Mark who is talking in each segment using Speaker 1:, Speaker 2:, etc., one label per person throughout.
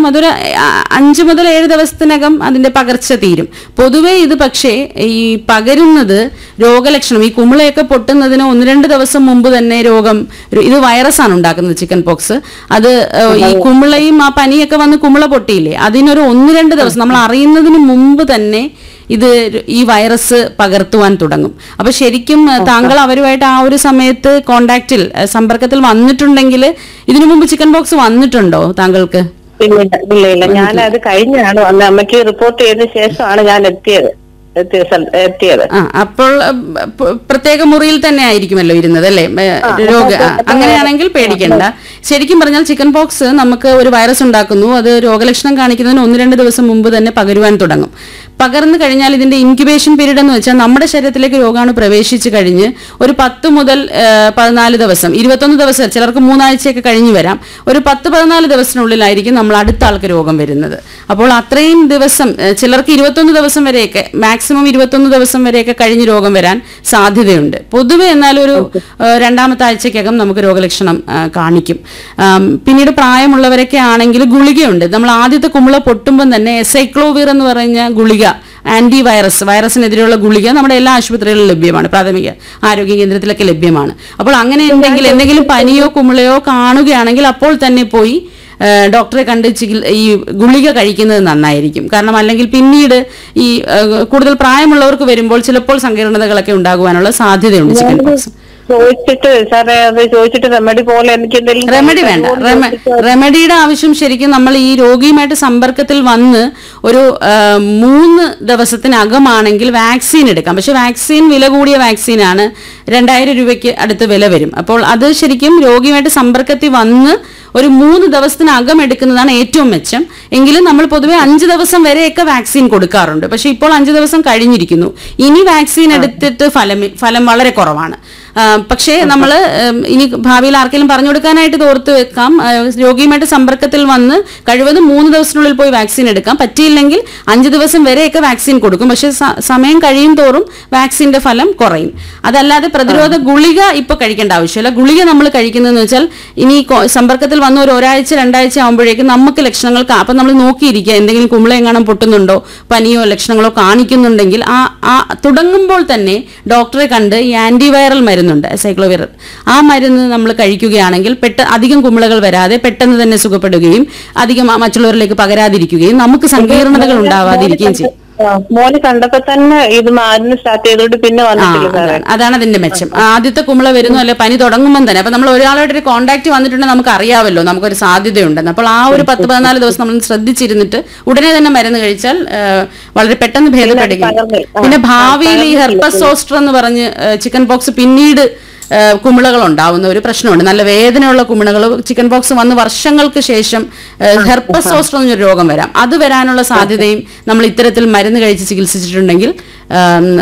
Speaker 1: അതൊരു ആ, അഞ്ച് മുതൽ ഏഴ് ദിവസത്തിനകം അതിന്റെ പകർച്ച തീരും പൊതുവേ ഇത് പക്ഷേ ഈ പകരുന്നത് രോഗലക്ഷണം ഈ കുമിളയൊക്കെ പൊട്ടുന്നതിന് ഒന്ന് രണ്ട് ദിവസം മുമ്പ് തന്നെ രോഗം ഇത് വൈറസാണ് ഉണ്ടാക്കുന്നത് ചിക്കൻ പോക്സ് അത് ഏഹ്, ഈ കുമിളയും ആ പനിയൊക്കെ വന്ന് കുമിള പൊട്ടിയില്ലേ അതിനൊരു ഒന്ന് രണ്ട് ദിവസം നമ്മൾ അറിയുന്നതിന് മുമ്പ് തന്നെ ഇത് ഈ വൈറസ് പകർത്തുവാൻ തുടങ്ങും അപ്പൊ ശരിക്കും ഏഹ്, താങ്കൾ അവരുമായിട്ട് ആ ഒരു സമയത്ത് കോണ്ടാക്റ്റിൽ ഏഹ്, സമ്പർക്കത്തിൽ വന്നിട്ടുണ്ടെങ്കിൽ ഇതിനു മുമ്പ് ചിക്കൻ പോക്സ് വന്നിട്ടുണ്ടോ താങ്കൾക്ക്
Speaker 2: ഇല്ല ഇല്ല ഇല്ല ഞാൻ അത് കഴിഞ്ഞാണ് വന്ന് അമ്മയ്ക്ക് റിപ്പോർട്ട് ചെയ്ത ശേഷമാണ് ഞാൻ എത്തിയത് എത്തിയ സ്ഥല- എത്തിയത്
Speaker 1: ആ അപ്പോൾ ഏഹ്, പ- പ്രത്യേക മുറിയിൽ തന്നെ ആയിരിക്കുമല്ലോ ഇരുന്നത് അല്ലേ ഏഹ്, രോഗ ആ, അങ്ങനെയാണെങ്കിൽ പേടിക്കണ്ട ശരിക്കും പറഞ്ഞാൽ ചിക്കൻ പോക്സ് നമുക്ക് ഒരു വൈറസ് ഉണ്ടാക്കുന്നു അത് രോഗലക്ഷണം കാണിക്കുന്നതിന് ഒന്ന് രണ്ട് ദിവസം മുമ്പ് തന്നെ പകരുവാൻ തുടങ്ങും പകർന്നു കഴിഞ്ഞാൽ ഇതിന്റെ ഇൻക്യുബേഷൻ പീരീഡ് എന്ന് വെച്ചാൽ നമ്മുടെ ശരീരത്തിലേക്ക് രോഗാണു പ്രവേശിച്ചു കഴിഞ്ഞ് ഒരു പത്ത് മുതൽ ഏഹ്, പതിനാല് ദിവസം ഇരുപത്തൊന്ന് ദിവസം ചിലർക്ക് മൂന്നാഴ്ചയൊക്കെ കഴിഞ്ഞു വരാം ഒരു പത്ത് പതിനാല് ദിവസത്തിനുള്ളിലായിരിക്കും നമ്മൾ അടുത്ത ആൾക്ക് രോഗം വരുന്നത് അപ്പോൾ അത്രയും ദിവസം ഏഹ്, ചിലർക്ക് ഇരുപത്തൊന്ന് ദിവസം വരെയൊക്കെ മാക്സിമം ഇരുപത്തൊന്ന് ദിവസം വരെയൊക്കെ കഴിഞ്ഞ് രോഗം വരാൻ സാധ്യതയുണ്ട് പൊതുവെ എന്നാൽ ഒരു ഏഹ്, രണ്ടാമത്തെ ആഴ്ചക്കകം നമുക്ക് രോഗലക്ഷണം ആ, കാണിക്കും ആം, പിന്നീട് പ്രായമുള്ളവരൊക്കെ ആണെങ്കിൽ ഗുളികയുണ്ട് നമ്മൾ ആദ്യത്തെ കുമിള പൊട്ടുമ്പം തന്നെ എസൈക്ലോവിർ എന്ന് പറഞ്ഞ ഗുളിക ആന്റി വൈറസ് വൈറസിനെതിരെയുള്ള ഗുളിക നമ്മുടെ എല്ലാ ആശുപത്രികളിലും ലഭ്യമാണ് പ്രാഥമിക ആരോഗ്യ കേന്ദ്രത്തിലൊക്കെ ലഭ്യമാണ് അപ്പോൾ അങ്ങനെ ഉണ്ടെങ്കിൽ എന്തെങ്കിലും പനിയോ കുമിളയോ കാണുകയാണെങ്കിൽ അപ്പോൾ തന്നെ പോയി ആ, ഡോക്ടറെ കണ്ട് ചികിൽ ഈ ഗുളിക കഴിക്കുന്നത് നന്നായിരിക്കും കാരണം അല്ലെങ്കിൽ പിന്നീട് ഈ ആ, കൂടുതൽ പ്രായമുള്ളവർക്ക് വരുമ്പോൾ ചിലപ്പോൾ സങ്കീർണതകളൊക്കെ ഉണ്ടാകുവാനുള്ള സാധ്യതയുണ്ട് ചിക്കൻ പോക്സ്
Speaker 2: ചോദിച്ചിട്ട് സാറേ അത് ചോദിച്ചിട്ട് റെമഡി പോലെ എനിക്ക് എന്തെങ്കിലും
Speaker 1: റെമഡി വേണ്ട റെമ- റെമഡിയുടെ ആവശ്യം ശരിക്കും നമ്മൾ ഈ രോഗിയുമായിട്ട് സമ്പർക്കത്തിൽ വന്ന് ഒരു ആ, മൂന്ന് ദിവസത്തിനകമാണെങ്കിൽ വാക്സിൻ എടുക്കാം പക്ഷെ വാക്സിൻ വില കൂടിയ വാക്സിനാണ് രണ്ടായിരം രൂപയ്ക്ക് അടുത്ത് വില വരും അപ്പോൾ അത് ശരിക്കും രോഗിയുമായിട്ട് സമ്പർക്കത്തിൽ വന്ന് ഒരു മൂന്ന് ദിവസത്തിനകം എടുക്കുന്നതാണ് ഏറ്റവും മെച്ചം എങ്കിലും നമ്മൾ പൊതുവെ അഞ്ച് ദിവസം വരെയൊക്കെ വാക്സിൻ കൊടുക്കാറുണ്ട് പക്ഷെ ഇപ്പോൾ അഞ്ച് ദിവസം കഴിഞ്ഞിരിക്കുന്നു ഇനി വാക്സിൻ എടുത്തിട്ട് ഫലം ഫലം വളരെ കുറവാണ് ആ, പക്ഷേ നമ്മൾ ഇനി ഭാവിയിൽ ആർക്കെങ്കിലും പറഞ്ഞു കൊടുക്കാനായിട്ട് ഇത് ഓർത്ത് വെക്കാം ആ, രോഗിയുമായിട്ട് സമ്പർക്കത്തിൽ വന്ന് കഴിവതും മൂന്ന് ദിവസത്തിനുള്ളിൽ പോയി വാക്സിൻ എടുക്കാം പറ്റിയില്ലെങ്കിൽ അഞ്ച് ദിവസം വരെയൊക്കെ വാക്സിൻ കൊടുക്കും പക്ഷേ സ- സമയം കഴിയും തോറും വാക്സിന്റെ ഫലം കുറയും അതല്ലാതെ പ്രതിരോധ ഗുളിക ഇപ്പൊ കഴിക്കേണ്ട ആവശ്യമില്ല ഗുളിക നമ്മൾ കഴിക്കുന്നതെന്ന് വെച്ചാൽ ഇനി കൊ- സമ്പർക്കത്തിൽ വന്ന ഒരു ഒരാഴ്ച രണ്ടാഴ്ച ആകുമ്പോഴേക്കും നമുക്ക് ലക്ഷണങ്ങൾ കാ- അപ്പൊ നമ്മൾ നോക്കിയിരിക്കുക എന്തെങ്കിലും കുമിള എങ്ങാനും പൊട്ടുന്നുണ്ടോ പനിയോ ലക്ഷണങ്ങളോ കാണിക്കുന്നുണ്ടെങ്കിൽ ആ ആ തുടങ്ങുമ്പോൾ തന്നെ ഡോക്ടറെ കണ്ട് ഈ ആന്റിവൈറൽ മരുന്നുണ്ട് സൈക്ലോവിറൽ ആ മരുന്ന് നമ്മൾ കഴിക്കുകയാണെങ്കിൽ പെട്ട അധികം കുമിളകൾ വരാതെ പെട്ടെന്ന് തന്നെ സുഖപ്പെടുകയും അധികം ആ മറ്റുള്ളവരിലേക്ക് പകരാതിരിക്കുകയും നമുക്ക് സങ്കീർണതകൾ ഉണ്ടാവാതിരിക്കുകയും ചെയ്യും
Speaker 2: ആ, മോന് കണ്ടപ്പോ തന്നെ ഇത് മരുന്ന് സ്റ്റാർട്ട് ചെയ്തോണ്ട് പിന്നെ
Speaker 1: ആ,
Speaker 2: വന്നിട്ടില്ല സാറേ
Speaker 1: അതാണ് അതാണ് അതിന്റെ മെച്ചം ആദ്യത്തെ കുമിള വരുന്നു അല്ലെ പനി തുടങ്ങുമ്പോൾ തന്നെ അപ്പൊ നമ്മൾ ഒരാളായിട്ട് ഒരു കോൺടാക്ട് വന്നിട്ടുണ്ടെങ്കിൽ നമുക്ക് അറിയാമല്ലോ നമുക്കൊരു സാധ്യതയുണ്ടെന്ന് അപ്പോൾ ആ ഒരു പത്ത് പതിനാല് ദിവസം നമ്മൾ ശ്രദ്ധിച്ചിരുന്നിട്ട് ഉടനെ തന്നെ മരുന്ന് കഴിച്ചാൽ ആ, വളരെ പെട്ടെന്ന് ഭേദപ്പെടുകയും
Speaker 2: പകർന്ന് ആ,
Speaker 1: പിന്നെ ഭാവിയിൽ ഈ ഹെർപ്പസ് സോസ്റ്റർ എന്ന് പറഞ്ഞ് ചിക്കൻ പോക്സ് പിന്നീട് ആ, കുമിളകൾ ഉണ്ടാവുന്ന ഒരു പ്രശ്നമുണ്ട് നല്ല വേദനയുള്ള കുമിളകൾ ചിക്കൻ പോക്സ് വന്ന് വർഷങ്ങൾക്ക് ശേഷം ഹെർപ്പസ് സോസ്റ്റർ എന്നൊരു രോഗം വരാം അത് വരാനുള്ള സാധ്യതയും നമ്മൾ ഇത്തരത്തിൽ മരുന്ന് കഴിച്ച് ചികിത്സിച്ചിട്ടുണ്ടെങ്കിൽ ആ,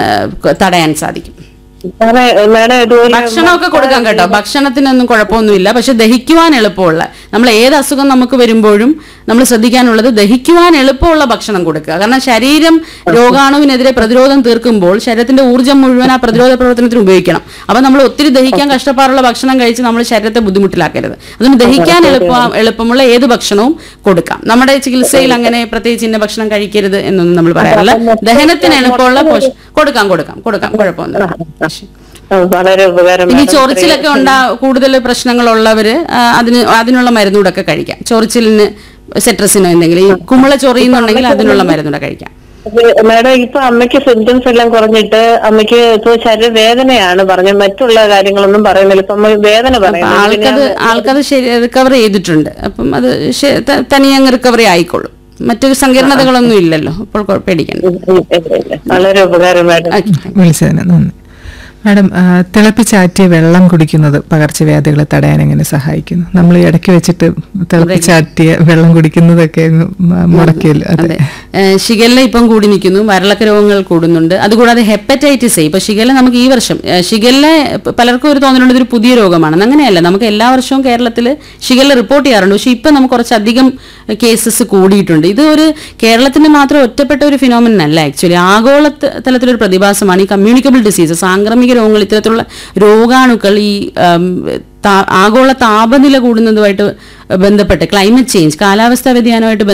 Speaker 1: തടയാൻ സാധിക്കും
Speaker 2: സാറേ മേഡം ഇതുപോലെ
Speaker 1: ഭക്ഷണമൊക്കെ കൊടുക്കാം കേട്ടോ ഭക്ഷണത്തിനൊന്നും കുഴപ്പമൊന്നുമില്ല പക്ഷെ ദഹിക്കുവാൻ എളുപ്പമുള്ള നമ്മൾ ഏത് അസുഖം നമുക്ക് വരുമ്പോഴും നമ്മൾ ശ്രദ്ധിക്കാനുള്ളത് ദഹിക്കുവാൻ എളുപ്പമുള്ള ഭക്ഷണം കൊടുക്കുക കാരണം ശരീരം രോഗാണുവിനെതിരെ പ്രതിരോധം തീർക്കുമ്പോൾ ശരീരത്തിന്റെ ഊർജ്ജം മുഴുവൻ ആ പ്രതിരോധ പ്രവർത്തനത്തിന് ഉപയോഗിക്കണം അപ്പൊ നമ്മൾ ഒത്തിരി ദഹിക്കാൻ കഷ്ടപ്പാടുള്ള ഭക്ഷണം കഴിച്ച് നമ്മൾ ശരീരത്തെ ബുദ്ധിമുട്ടിലാക്കരുത് അതുകൊണ്ട് ദഹിക്കാൻ എളുപ്പ എളുപ്പമുള്ള ഏത് ഭക്ഷണവും കൊടുക്കാം നമ്മുടെ ചികിത്സയിൽ അങ്ങനെ പ്രത്യേകിച്ച് ഇന്ന ഭക്ഷണം കഴിക്കരുത് എന്നൊന്നും നമ്മൾ പറയാറില്ല ദഹനത്തിന് എളുപ്പമുള്ള പോഷ- കൊടുക്കാം കൊടുക്കാം കൊടുക്കാം കുഴപ്പമൊന്നുമില്ല
Speaker 2: ആ, വളരെ ഉപകാരം
Speaker 1: ഇനി
Speaker 2: madam.
Speaker 1: ചൊറിച്ചിലൊക്കെ ഉണ്ടാ കൂടുതൽ പ്രശ്നങ്ങളുള്ളവര് ആ, അതിന് അതിനുള്ള മരുന്നൂടൊക്കെ കഴിക്കാം ചൊറിച്ചിലിന് സെട്രസിനോ എന്തെങ്കിലും ഈ കുമിള ചൊറിയുന്നുണ്ടെങ്കിൽ അതിനുള്ള മരുന്നൂടെ കഴിക്കാം
Speaker 2: ഇത് മേഡം ഇപ്പൊ അമ്മയ്ക്ക് സിംറ്റംസ് എല്ലാം കുറഞ്ഞിട്ട് അമ്മയ്ക്ക് ഇപ്പൊ ശരീരവേദനയാണ് പറഞ്ഞത് മറ്റുള്ള കാര്യങ്ങളൊന്നും പറയുന്നില്ല ഇപ്പൊ അമ്മ വേദന
Speaker 1: അപ്പൊ
Speaker 2: പറയുന്നു
Speaker 1: ആൾക്കത് ആൾക്കത് ശരി റിക്കവർ ചെയ്തിട്ടുണ്ട് അപ്പം അത് ശ- ത- തനിയെ അങ്ങ് റിക്കവറി ആയിക്കോളും മറ്റു സങ്കീർണതകളൊന്നും ഇല്ലല്ലോ അപ്പോൾ കുഴ- പേടിക്കണ്ട
Speaker 2: വളരെ ഉപകാരം മേഡം
Speaker 1: ഓക്കെ
Speaker 3: വിളിച്ചതിന് നന്ദി മാഡം ആ, തിളപ്പിച്ചാറ്റിയ വെള്ളം കുടിക്കുന്നത് പകർച്ചവ്യാധികളെ തടയാൻ എങ്ങനെ സഹായിക്കുന്നു നമ്മൾ ഈ ഇടയ്ക്ക് വെച്ചിട്ട് തിളപ്പിച്ചാറ്റിയ വെള്ളം കുടിക്കുന്നതൊക്കെ അങ്ങ് മ- മുടക്കിയല്ലോ അതെ
Speaker 1: അതെ ഏഹ് ഷിഗല്ല ഇപ്പം കൂടി നിൽക്കുന്നു വരളക്ക രോഗങ്ങൾ കൂടുന്നുണ്ട് അതുകൂടാതെ ഹെപ്പറ്റൈറ്റിസ് ഇപ്പൊ ഷിഗല്ല നമുക്ക് ഈ വർഷം ഏഹ് ഷിഗല്ല പ- പലർക്കും ഒരു തോന്നലുണ്ട് ഇതൊരു പുതിയ രോഗമാണെന്ന് അങ്ങനെയല്ല നമുക്ക് എല്ലാ വർഷവും കേരളത്തിൽ ഷിഗല്ല റിപ്പോർട്ട് ചെയ്യാറുണ്ട് പക്ഷെ ഇപ്പം നമുക്ക് കുറച്ചധികം കേസസ് കൂടിയിട്ടുണ്ട് ഇത് ഒരു കേരളത്തിന്റെ മാത്രം ഒറ്റപ്പെട്ട ഒരു ഫിനോമിനൻ അല്ല ആക്ച്വലി ആഗോള ത- തലത്തിലൊരു പ്രതിഭാസമാണ് ഈ കമ്മ്യൂണിക്കബിൾ ഡിസീസ് സാംക്രമിക രോഗങ്ങൾ ഇത്തരത്തിലുള്ള രോഗാണുക്കൾ ഈ ആം, താ- ആഗോള താപനില കൂടുന്നതുമായിട്ട് ബന്ധപ്പെട്ട് ക്ലൈമറ്റ് ചേഞ്ച് കാലാവസ്ഥാ വ്യതിയാനമായിട്ട്